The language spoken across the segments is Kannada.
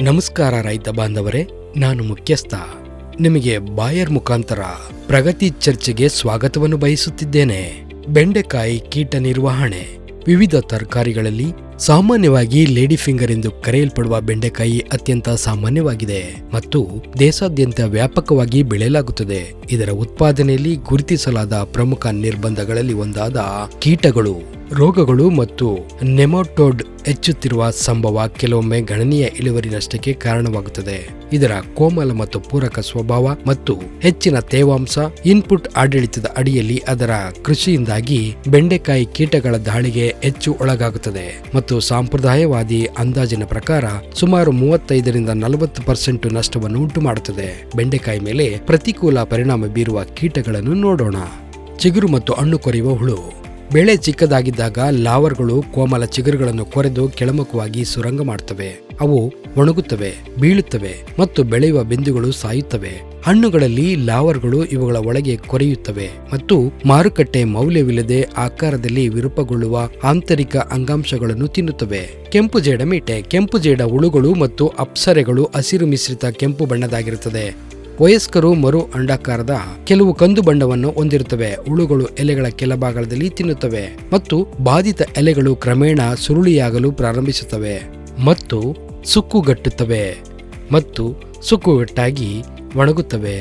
ನಮಸ್ಕಾರ ರೈತ ಬಾಂಧವರೇ ನಾನು ಮುಖ್ಯಸ್ಥ ನಿಮಗೆ ಬಾಯರ್ ಮುಖಾಂತರ ಪ್ರಗತಿ ಚರ್ಚೆಗೆ ಸ್ವಾಗತವನ್ನು ಬಯಸುತ್ತಿದ್ದೇನೆ ಬೆಂಡೆಕಾಯಿ ಕೀಟ ನಿರ್ವಹಣೆ ವಿವಿಧ ತರಕಾರಿಗಳಲ್ಲಿ ಸಾಮಾನ್ಯವಾಗಿ ಲೇಡಿ ಫಿಂಗರ್ ಎಂದು ಕರೆಯಲ್ಪಡುವ ಬೆಂಡೆಕಾಯಿ ಅತ್ಯಂತ ಸಾಮಾನ್ಯವಾಗಿದೆ ಮತ್ತು ದೇಶಾದ್ಯಂತ ವ್ಯಾಪಕವಾಗಿ ಬೆಳೆಯಲಾಗುತ್ತದೆ ಇದರ ಉತ್ಪಾದನೆಯಲ್ಲಿ ಗುರುತಿಸಲಾದ ಪ್ರಮುಖ ನಿರ್ಬಂಧಗಳಲ್ಲಿ ಒಂದಾದ ಕೀಟಗಳು ರೋಗಗಳು ಮತ್ತು ನೆಮೋಟೋಡ್ ಹೆಚ್ಚುತ್ತಿರುವ ಸಂಭವ ಕೆಲವೊಮ್ಮೆ ಗಣನೀಯ ಇಳುವರಿ ನಷ್ಟಕ್ಕೆ ಕಾರಣವಾಗುತ್ತದೆ ಇದರ ಕೋಮಲ ಮತ್ತು ಪೂರಕ ಸ್ವಭಾವ ಮತ್ತು ಹೆಚ್ಚಿನ ತೇವಾಂಶ ಇನ್ಪುಟ್ ಆಡಳಿತದ ಅಡಿಯಲ್ಲಿ ಅದರ ಕೃಷಿಯಿಂದಾಗಿ ಬೆಂಡೆಕಾಯಿ ಕೀಟಗಳ ದಾಳಿಗೆ ಹೆಚ್ಚು ಒಳಗಾಗುತ್ತದೆ ಮತ್ತು ಸಾಂಪ್ರದಾಯವಾದಿ ಅಂದಾಜಿನ ಪ್ರಕಾರ ಸುಮಾರು ಮೂವತ್ತೈದರಿಂದ ನಲವತ್ತು ಪರ್ಸೆಂಟ್ ನಷ್ಟವನ್ನು ಉಂಟು ಮಾಡುತ್ತದೆ ಬೆಂಡೆಕಾಯಿ ಮೇಲೆ ಪ್ರತಿಕೂಲ ಪರಿಣಾಮ ಬೀರುವ ಕೀಟಗಳನ್ನು ನೋಡೋಣ ಚಿಗುರು ಮತ್ತು ಹಣ್ಣು ಕೊರೆಯುವ ಹುಳು ಬೆಳೆ ಚಿಕ್ಕದಾಗಿದ್ದಾಗ ಲಾವರ್ಗಳು ಕೋಮಲ ಚಿಗುರುಗಳನ್ನು ಕೊರೆದು ಕೆಳಮುಖವಾಗಿ ಸುರಂಗ ಮಾಡುತ್ತವೆ ಅವು ಒಣಗುತ್ತವೆ ಬೀಳುತ್ತವೆ ಮತ್ತು ಬೆಳೆಯುವ ಬಿಂದುಗಳು ಸಾಯುತ್ತವೆ ಹಣ್ಣುಗಳಲ್ಲಿ ಲಾವರ್ಗಳು ಇವುಗಳ ಒಳಗೆ ಕೊರೆಯುತ್ತವೆ ಮತ್ತು ಮಾರುಕಟ್ಟೆ ಮೌಲ್ಯವಿಲ್ಲದೆ ಆಕಾರದಲ್ಲಿ ವಿರೂಪಗೊಳ್ಳುವ ಆಂತರಿಕ ಅಂಗಾಂಶಗಳನ್ನು ತಿನ್ನುತ್ತವೆ ಕೆಂಪು ಜೇಡಮೀಟೆ ಕೆಂಪು ಜೇಡ ಹುಳುಗಳು ಮತ್ತು ಅಪ್ಸರೆಗಳು ಹಸಿರು ಮಿಶ್ರಿತ ಕೆಂಪು ಬಣ್ಣದಾಗಿರುತ್ತದೆ ವಯಸ್ಕರು ಮರು ಅಂಡಾಕಾರದ ಕೆಲವು ಕಂದು ಬಣ್ಣವನ್ನು ಹೊಂದಿರುತ್ತವೆ ಹುಳುಗಳು ಎಲೆಗಳ ಕೆಳಭಾಗದಲ್ಲಿ ತಿನ್ನುತ್ತವೆ ಮತ್ತು ಬಾಧಿತ ಎಲೆಗಳು ಕ್ರಮೇಣ ಸುರುಳಿಯಾಗಲು ಪ್ರಾರಂಭಿಸುತ್ತವೆ ಮತ್ತು ಸುಕ್ಕುಗಟ್ಟುತ್ತವೆ ಮತ್ತು ಸುಕ್ಕುಗಟ್ಟಾಗಿ ಒಣಗುತ್ತವೆ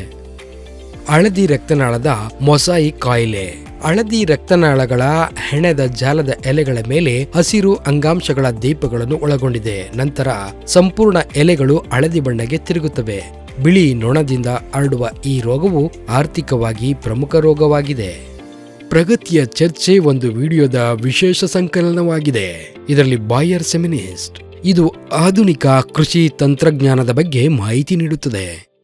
ಹಳದಿ ರಕ್ತನಾಳದ ಮೊಸಾಯಿ ಕಾಯಿಲೆ ಹಳದಿ ರಕ್ತನಾಳಗಳ ಹೆಣೆದ ಜಾಲದ ಎಲೆಗಳ ಮೇಲೆ ಹಸಿರು ಅಂಗಾಂಶಗಳ ದೀಪಗಳನ್ನು ಒಳಗೊಂಡಿದೆ ನಂತರ ಸಂಪೂರ್ಣ ಎಲೆಗಳು ಹಳದಿ ಬಣ್ಣಗೆ ತಿರುಗುತ್ತವೆ ಬಿಳಿ ನೊಣದಿಂದ ಹರಡುವ ಈ ರೋಗವು ಆರ್ಥಿಕವಾಗಿ ಪ್ರಮುಖ ರೋಗವಾಗಿದೆ ಪ್ರಗತಿಯ ಚರ್ಚೆ ಒಂದು ವಿಡಿಯೋದ ವಿಶೇಷ ಸಂಕಲನವಾಗಿದೆ ಇದರಲ್ಲಿ ಬಾಯರ್ ಸೆಮಿನಿಸ್ಟ್ ಇದು ಆಧುನಿಕ ಕೃಷಿ ತಂತ್ರಜ್ಞಾನದ ಬಗ್ಗೆ ಮಾಹಿತಿ ನೀಡುತ್ತದೆ